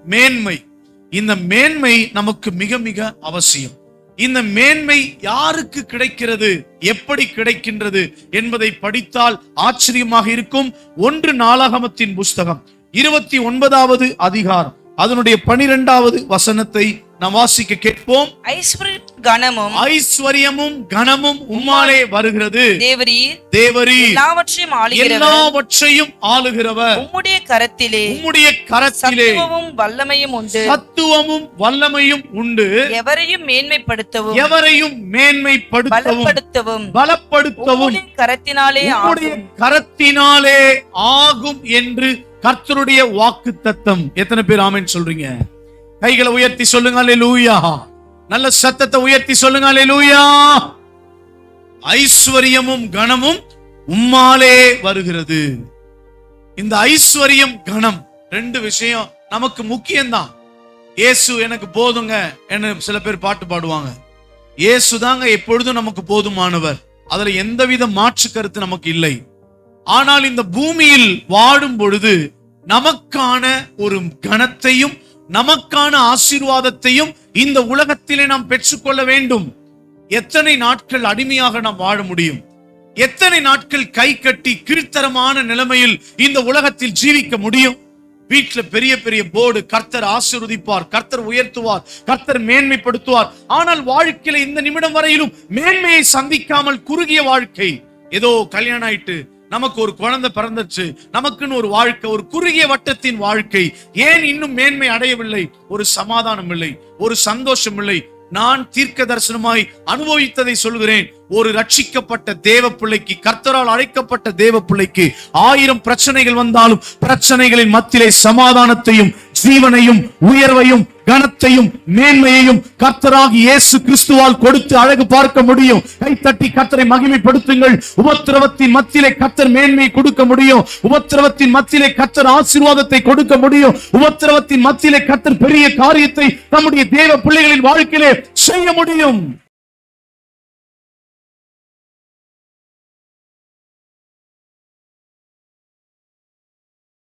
மேன்மை இந்த மேன்மை நமக்கு மிக மிக அவசியம் இந்த மேன்மை யாருக்கு கிடைக்கிறது எப்படி கிடைக்கின்றது என்பதை படித்தால் ஆச்சரியமாக இருக்கும் ஒன்று நாளாகமத்தின் புஸ்தகம் இருபத்தி ஒன்பதாவது அதிகாரம் அதனுடைய பனிரெண்டாவது வசனத்தை நாம் வாசிக்க கேட்போம் ஐஸ்வர்ய கனமும் ஐஸ்வர்யமும் கனமும் உம்மாலே வருகிறது தேவரீர் தேவரி எல்லாவற்றையும் ஆளுகிறவர் எல்லாவற்றையும் ஆளுகிறவர் உம்முடைய கரத்திலே உம்முடைய கரத்திலே சத்துவமும் வல்லமையும் உண்டு சத்துவமும் வல்லமையும் உண்டு எவரையும் மேன்மைப்படுத்தவும் எவரையும் மேன்மைப்படுத்தவும் பலப்படுத்தவும் பலப்படுத்தவும் உம்முடைய கரத்தினாலே உம்முடைய ஆகும். கரத்தினாலே ஆகும் என்று கர்த்தருடைய வாக்கு தத்தம் எத்தனை பேர் ஆமென் சொல்றீங்க கைகளை உயர்த்தி சொல்லுங்க அல்லேலூயா நல்ல சத்தத்தை உயர்த்தி சொல்லுங்க அல்லேலூயா ஐஸ்வர்யமும் கனமும் உம்மாலே வருகிறது இந்த ஐஸ்வர்யம் கணம் ரெண்டு விஷயம் நமக்கு முக்கியம்தான் இயேசு எனக்கு போதுங்க என்ன சில பேர் பாட்டு பாடுவாங்க இயேசு தாங்க எப்பொழுதும் நமக்கு போதுமானவர் அதுல எந்தவித மாற்று கருத்து நமக்கு இல்லை ஆனால் இந்த பூமியில் வாடும் பொழுது நமக்கான ஒரு கணத்தையும் நமக்கான ஆசீர்வாதத்தையும் இந்த உலகத்திலே நாம் பெற்றுக்கொள்ள வேண்டும் எத்தனை நாட்கள் அடிமையாக நாம் வாழ முடியும் எத்தனை நாட்கள் கை கட்டி கீழ்த்தரமான நிலைமையில் இந்த உலகத்தில் ஜீவிக்க முடியும் வீட்டுல பெரிய பெரிய போர்டு கர்த்தர் ஆசீர்வதிப்பார் கர்த்தர் உயர்த்துவார் கர்த்தர் மேன்மைப்படுத்துவார் ஆனால் வாழ்க்கையில இந்த நிமிடம் வரையிலும் மேன்மையை சந்திக்காமல் குறுகிய வாழ்க்கை ஏதோ கல்யாணம் ஆயிட்டு நமக்கு ஒரு குழந்தை பிறந்துச்சு நமக்குன்னு ஒரு வாழ்க்கை ஒரு குறுகிய வட்டத்தின் வாழ்க்கை ஏன் இன்னும் மேன்மை அடையவில்லை ஒரு சமாதானம் இல்லை ஒரு சந்தோஷம் இல்லை நான் தீர்க்க தரிசனமாய் அனுபவித்ததை சொல்கிறேன் ஒரு ரட்சிக்கப்பட்ட தேவ பிள்ளைக்கு கர்த்தரால் அழைக்கப்பட்ட தேவ பிள்ளைக்கு ஆயிரம் பிரச்சனைகள் வந்தாலும் பிரச்சனைகளின் மத்தியிலே சமாதானத்தையும் ஜீவனையும் உயர்வையும் கனத்தையும் மேன்மையையும் கர்த்தராகி இயேசு கிறிஸ்துவால் கொடுத்து அழகு பார்க்க முடியும் கைத்தட்டி கர்த்தரை மகிமைப்படுத்துங்கள் உபத்திரவத்தின் மத்தியிலே கர்த்தர் மேன்மையை கொடுக்க முடியும் உபத்திரவத்தின் மத்தியிலே கர்த்தர் ஆசீர்வாதத்தை கொடுக்க முடியும் உபத்திரவத்தின் மத்தியிலே கர்த்தர் பெரிய காரியத்தை நம்முடைய தேவ பிள்ளைகளின் வாழ்க்கையிலே செய்ய முடியும்